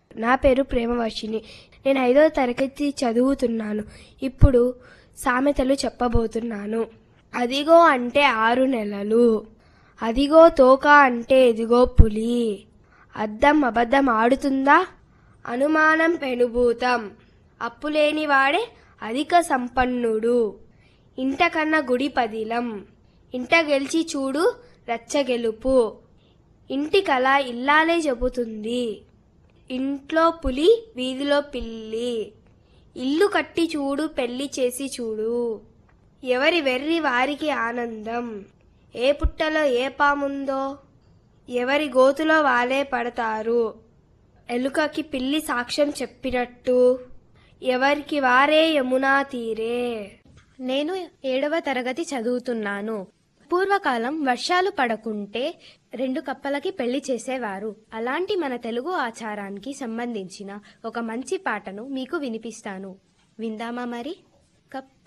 నా పేరు ప్రేమవర్షిని నేను ఐదో తరగతి చదువుతున్నాను ఇప్పుడు సామెతలు చెప్పబోతున్నాను అదిగో అంటే ఆరు నెలలు అదిగో తోక అంటే ఎదిగో పులి అద్దం అబద్ధం ఆడుతుందా అనుమానం పెనుభూతం అప్పులేని వాడే అధిక సంపన్నుడు ఇంటకన్నా గుడి పదిలం ఇంట గెలిచి చూడు రచ్చ గెలుపు ఇంటికల ఇల్లాలే చెబుతుంది ఇంట్లో పులి వీధిలో పిల్లి ఇల్లు కట్టి చూడు పెళ్లి చేసి చూడు ఎవరి వెర్రి వారికి ఆనందం ఏ పుట్టలో ఏ పాముందో ఎవరి గోతులో వాలే పడతారు ఎలుకకి పిల్లి సాక్ష్యం చెప్పినట్టు ఎవరికి వారే యమునా తీరే నేను ఏడవ తరగతి చదువుతున్నాను పూర్వకాలం వర్షాలు పడకుంటే రెండు కప్పలకి పెళ్లి చేసేవారు అలాంటి మన తెలుగు ఆచారానికి సంబంధించిన ఒక మంచి పాటను మీకు వినిపిస్తాను విందామా మరి కప్ప